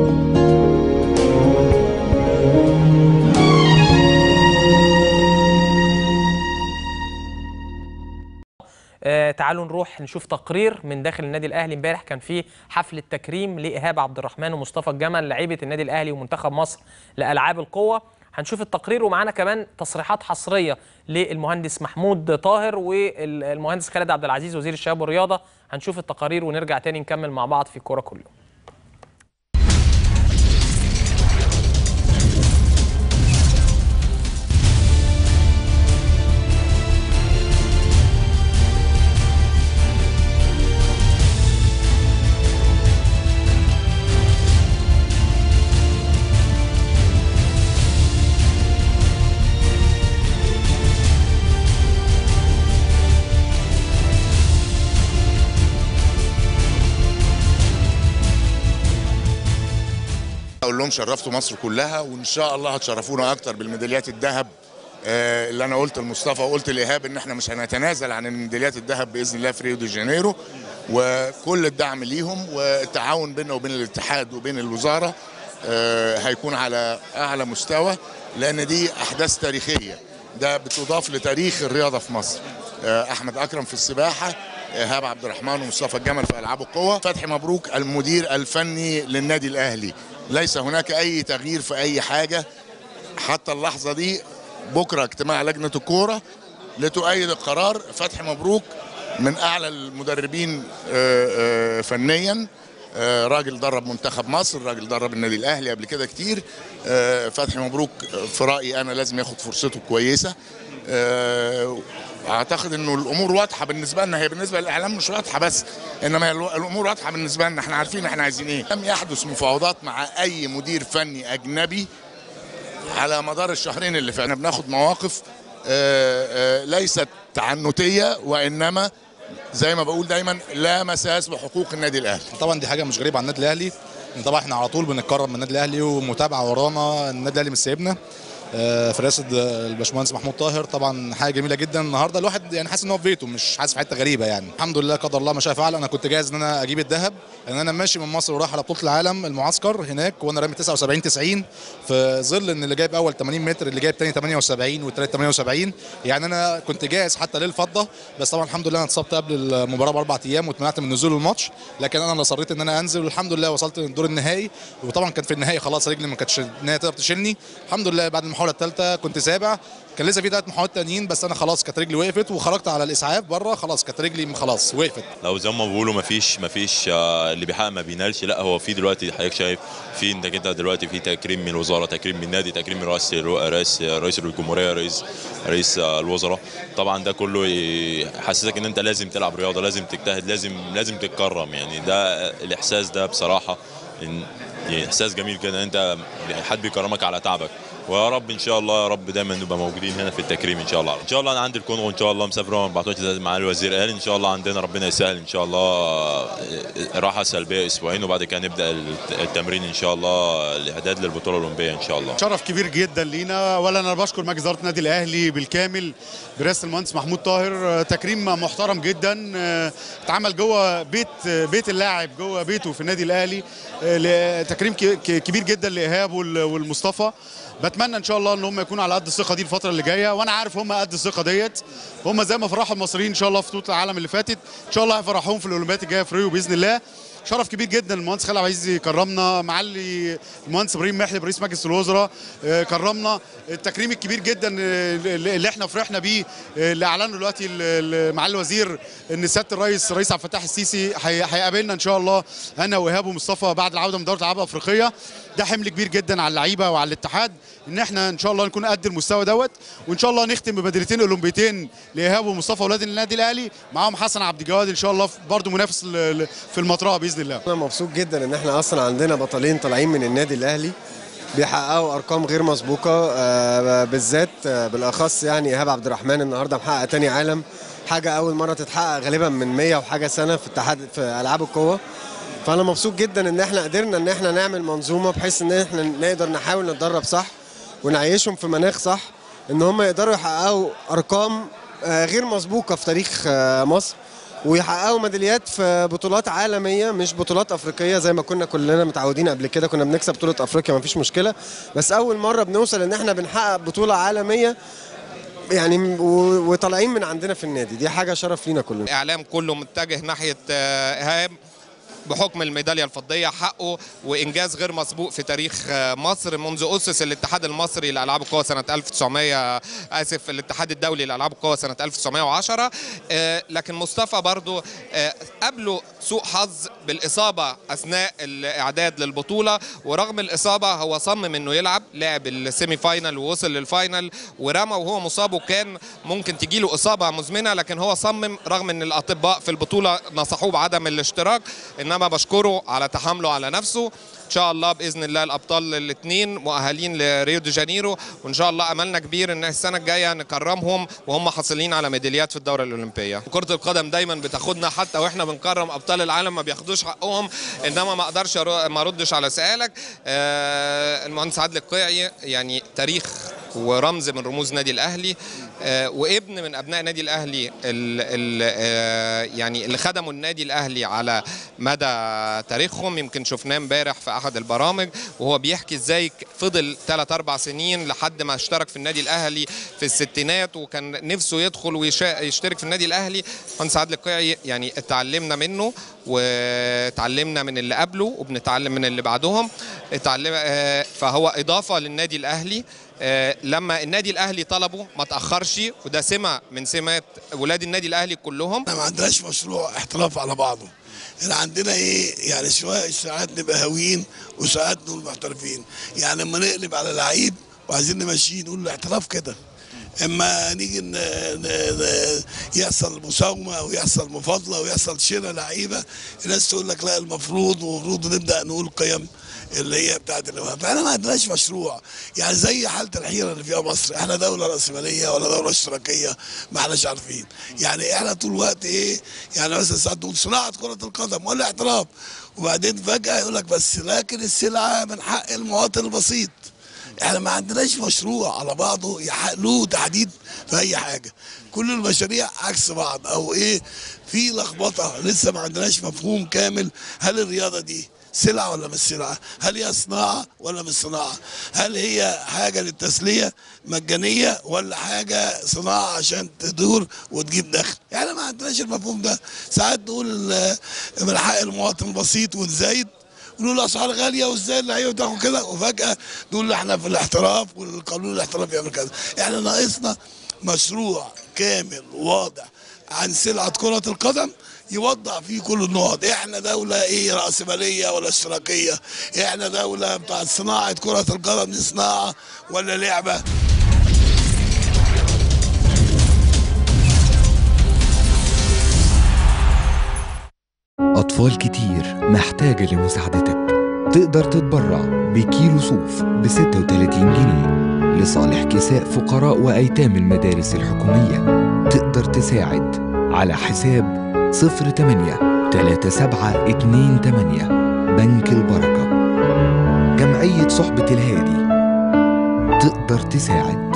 آه تعالوا نروح نشوف تقرير من داخل النادي الاهلي امبارح كان في حفله تكريم لايهاب عبد الرحمن ومصطفى الجمل لعيبه النادي الاهلي ومنتخب مصر لالعاب القوه هنشوف التقرير ومعانا كمان تصريحات حصريه للمهندس محمود طاهر والمهندس خالد عبد العزيز وزير الشباب والرياضه هنشوف التقارير ونرجع تاني نكمل مع بعض في كوره كله اقول لهم شرفتوا مصر كلها وان شاء الله هتشرفونا اكتر بالميداليات الذهب آه، اللي انا قلت لمصطفى وقلت لايهاب ان احنا مش هنتنازل عن الميداليات الذهب باذن الله في ريو دي جانيرو وكل الدعم ليهم والتعاون بيننا وبين الاتحاد وبين الوزاره آه، هيكون على اعلى مستوى لان دي احداث تاريخيه ده بتضاف لتاريخ الرياضه في مصر آه، احمد اكرم في السباحه ايهاب عبد الرحمن ومصطفى الجمل في العاب القوه فتحي مبروك المدير الفني للنادي الاهلي ليس هناك اي تغيير في اي حاجه حتى اللحظه دي بكره اجتماع لجنه الكوره لتؤيد القرار فتحي مبروك من اعلى المدربين آه، آه، فنيا آه، راجل درب منتخب مصر راجل درب النادي الاهلي قبل كده كتير آه، فتحي مبروك في رايي انا لازم ياخد فرصته كويسه آه، اعتقد انه الامور واضحه بالنسبه لنا هي بالنسبه للاعلام مش واضحه بس انما هي الامور واضحه بالنسبه لنا احنا عارفين احنا عايزين ايه لم يحدث مفاوضات مع اي مدير فني اجنبي على مدار الشهرين اللي فاتوا بناخد مواقف آه، آه، ليست تعنتيه وانما زي ما بقول دايما لا مساس بحقوق النادي الاهلي طبعا دي حاجه مش غريبه عن النادي الاهلي إن طبعا احنا على طول بنتكرم من النادي الاهلي ومتابعه ورانا النادي الاهلي مش سايبنا آه، في رئاسه الباشمهندس محمود طاهر طبعا حاجه جميله جدا النهارده الواحد يعني حاسس ان هو في بيته مش حاسس في حته غريبه يعني الحمد لله قدر الله ما شاء فعل انا كنت جاهز ان انا اجيب الذهب لان انا ماشي من مصر ورايح على بطوله العالم المعسكر هناك وانا رامي 79 90 في ظل ان اللي جايب اول 80 متر اللي جايب تاني 78 والتالت 78 يعني انا كنت جاهز حتى للفضه بس طبعا الحمد لله انا اتصبت قبل المباراه باربع ايام واتمنعت من نزول الماتش لكن انا اللي اصريت ان انا انزل والحمد لله وصلت للدور النهائي وطبعا كان في النهائي خلاص رجلي ما كانتش ان هي تقدر تشيلني الحمد لله بعد المحاوله الثالثه كنت سابع كان لسه في ثلاث محاولات تانيين بس انا خلاص كانت رجلي وقفت وخرجت على الاسعاف بره خلاص كانت رجلي خلاص وقفت لو زي ما بيقولوا مفيش مفيش آه، اللي بيحقق ما بينالش لا هو في دلوقتي حضرتك شايف في انت كده دلوقتي في تكريم من الوزاره تكريم من النادي تكريم من رئيس رئيس رئيس الجمهوريه رئيس رئيس آه، الوزراء طبعا ده كله يحسسك ان انت لازم تلعب رياضه لازم تجتهد لازم لازم تتكرم يعني ده الاحساس ده بصراحه إن يعني احساس جميل كده ان انت حد بيكرمك على تعبك ويا رب ان شاء الله يا رب دايما نبقى موجودين هنا في التكريم ان شاء الله ان شاء الله انا عندي الكونغو ان شاء الله مسافر يوم 14 مع الوزير قال ان شاء الله عندنا ربنا يسهل ان شاء الله راحه سلبيه اسبوعين وبعد كده نبدا التمرين ان شاء الله الاعداد للبطوله الاولمبيه ان شاء الله شرف كبير جدا لينا ولا انا بشكر مجلس اداره النادي الاهلي بالكامل برئاسه المهندس محمود طاهر آه، تكريم محترم جدا آه، اتعمل جوه بيت آه، بيت اللاعب جوه بيته في النادي الاهلي آه، ل- تكريم ك- ك- كبير جدا لايهاب وال- والمصطفى بتمنى ان شاء الله ان هم يكونوا على قد الثقه دي الفتره اللي جايه وانا عارف هم قد الثقه ديت هم زي ما فرحوا المصريين ان شاء الله في بطوله العالم اللي فاتت ان شاء الله هيفرحوهم في الاولمبياد الجايه في ريو باذن الله شرف كبير جدا المهندس خالد عبد العزيز يكرمنا معلي المهندس ابراهيم محلب رئيس مجلس الوزراء آه، كرمنا التكريم الكبير جدا آه، اللي احنا فرحنا بيه آه، اللي اعلنه دلوقتي ال- ال- معالي الوزير ان سياده الرئيس الرئيس عبد الفتاح السيسي هي- هيقابلنا ان شاء الله انا وايهاب ومصطفى بعد العوده من دوره الالعاب الافريقيه ده حمل كبير جدا على اللعيبه وعلى الاتحاد ان احنا ان شاء الله نكون قد المستوى دوت وان شاء الله نختم بميداليتين اولمبيتين لايهاب ومصطفى اولاد النادي الاهلي معاهم حسن عبد الجواد ان شاء الله برضه منافس ل- ل- في المطرقه باذن الله انا مبسوط جدا ان احنا اصلا عندنا بطلين طالعين من النادي الاهلي بيحققوا ارقام غير مسبوقه آه، بالذات آه، بالاخص يعني ايهاب عبد الرحمن النهارده محقق تاني عالم حاجه اول مره تتحقق غالبا من 100 وحاجه سنه في اتحاد في العاب القوه فانا مبسوط جدا ان احنا قدرنا ان احنا نعمل منظومه بحيث ان احنا نقدر نحاول نتدرب صح ونعيشهم في مناخ صح ان هم يقدروا يحققوا ارقام آه، غير مسبوقه في تاريخ آه، مصر ويحققوا ميداليات في بطولات عالميه مش بطولات افريقيه زي ما كنا كلنا متعودين قبل كده كنا بنكسب بطوله افريقيا مفيش مشكله بس اول مره بنوصل ان احنا بنحقق بطوله عالميه يعني و- وطالعين من عندنا في النادي دي حاجه شرف لينا كلنا الاعلام كله متجه ناحيه آه، ايهاب بحكم الميداليه الفضيه حقه وانجاز غير مسبوق في تاريخ آه، مصر منذ اسس الاتحاد المصري لالعاب القوى سنه 1900 اسف الاتحاد الدولي لالعاب القوى سنه 1910 آه، لكن مصطفى برضو آه، قابله سوء حظ بالاصابه اثناء الاعداد للبطوله ورغم الاصابه هو صمم انه يلعب لعب السيمي فاينل ووصل للفاينل ورمى وهو مصاب وكان ممكن تجيله اصابه مزمنه لكن هو صمم رغم ان الاطباء في البطوله نصحوه بعدم الاشتراك انما بشكره على تحامله على نفسه ان شاء الله باذن الله الابطال الاثنين مؤهلين لريو دي جانيرو وان شاء الله املنا كبير ان السنه الجايه نكرمهم وهم حاصلين على ميداليات في الدوره الاولمبيه كره القدم دايما بتاخدنا حتى واحنا بنكرم ابطال العالم ما بياخدوش حقهم انما ما اقدرش أرو- ما اردش على سؤالك آه، المهندس عادل القيعي يعني تاريخ ورمز من رموز النادي الاهلي آه، وابن من ابناء النادي الاهلي ال ال آه، يعني اللي خدموا النادي الاهلي على مدى تاريخهم يمكن شفناه امبارح في احد البرامج وهو بيحكي ازاي ك- فضل 3 4 سنين لحد ما اشترك في النادي الاهلي في الستينات وكان نفسه يدخل ويشترك في النادي الاهلي مهندس عادل القيعي يعني اتعلمنا منه وتعلمنا من اللي قبله وبنتعلم من اللي بعدهم اتعلم آه، فهو اضافه للنادي الاهلي آه، لما النادي الاهلي طلبه ما تاخرش وده سمه من سمات ولاد النادي الاهلي كلهم احنا ما عندناش مشروع احتراف على بعضه احنا عندنا ايه يعني شويه ساعات نبقى هاويين وساعات نقول محترفين يعني لما نقلب على لعيب وعايزين نمشيه نقول له احتراف كده اما نيجي ن... ن... ن... يحصل مساومه او يحصل مفاضله ويحصل شراء لعيبه الناس تقول لك لا المفروض ومفروض نبدا نقول قيم اللي هي بتاعت الوهاب فاحنا ما عندناش مشروع يعني زي حاله الحيره اللي فيها مصر احنا دوله راسماليه ولا دوله اشتراكيه ما احناش عارفين يعني احنا طول الوقت ايه يعني مثلا ساعات نقول صناعه كره القدم ولا احتراف وبعدين فجاه يقول لك بس لكن السلعه من حق المواطن البسيط احنا ما عندناش مشروع على بعضه يحق له تحديد في اي حاجه كل المشاريع عكس بعض او ايه في لخبطه لسه ما عندناش مفهوم كامل هل الرياضه دي سلعه ولا مش سلعه؟ هل هي صناعه ولا مش صناعه؟ هل هي حاجه للتسليه مجانيه ولا حاجه صناعه عشان تدور وتجيب دخل؟ يعني ما عندناش المفهوم ده، ساعات نقول ال- من حق المواطن البسيط ونزايد ونقول الاسعار غاليه وازاي اللعيبه بتاخد كده وفجاه نقول احنا في الاحتراف والقانون الاحتراف يعمل كذا، احنا ناقصنا مشروع كامل واضح عن سلعه كره القدم يوضح فيه كل النقط احنا دولة ايه رأسمالية ولا اشتراكية احنا دولة بتاعت صناعة كرة القدم دي صناعة ولا لعبة أطفال كتير محتاجة لمساعدتك تقدر تتبرع بكيلو صوف ب 36 جنيه لصالح كساء فقراء وأيتام المدارس الحكومية تقدر تساعد على حساب 08 3728 بنك البركة جمعية صحبة الهادي تقدر تساعد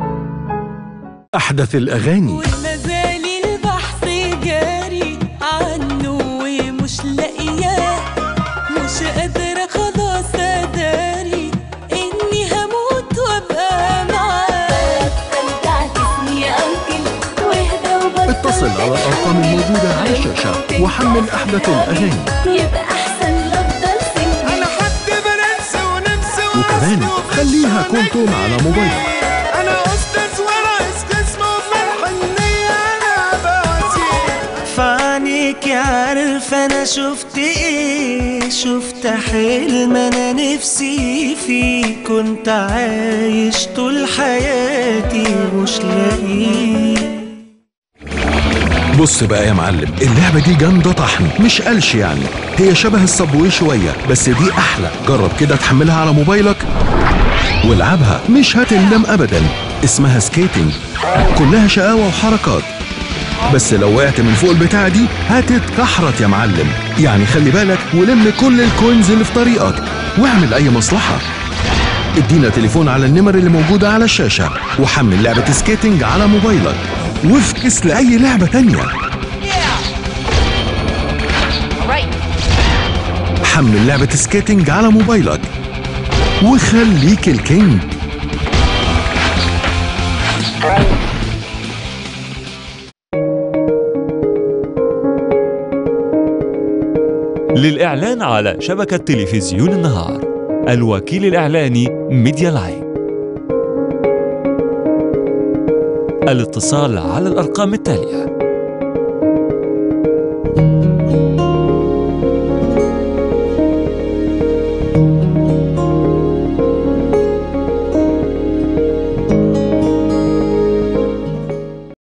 أحدث الأغاني وما زال البحث جاري عنه ومش لاقياه مش قادرة خلاص أداري إني هموت وأبقى معاه بطل تعكسني يا أنكل واهدى وبطل اتصل على الأرقام الموجودة على الشاشة وحمل أحدث الأغاني يبقى أحسن لأفضل سنجل أنا حد برنس ونمس وكمان خليها كونتون على موبايلك أنا أستاذ ورئيس قسم وفي الحنية أنا بواسير فعنيك عارف انا شفت ايه شفت حلم انا نفسي فيه كنت عايش طول حياتي مش لاقيه بص بقى يا معلم اللعبة دي جامدة طحن مش قلش يعني هي شبه الصابوي شوية بس دي أحلى جرب كده تحملها على موبايلك والعبها مش هتندم أبدا اسمها سكيتنج كلها شقاوة وحركات بس لو وقعت من فوق البتاعة دي هتتكحرت يا معلم يعني خلي بالك ولم كل الكوينز اللي في طريقك واعمل أي مصلحة ادينا تليفون على النمر اللي موجودة على الشاشة وحمل لعبة سكيتنج على موبايلك وافكس لأي لعبة تانية حمل لعبة سكيتنج على موبايلك وخليك الكينج للإعلان على شبكة تلفزيون النهار الوكيل الإعلاني ميديا لاين الاتصال على الأرقام التالية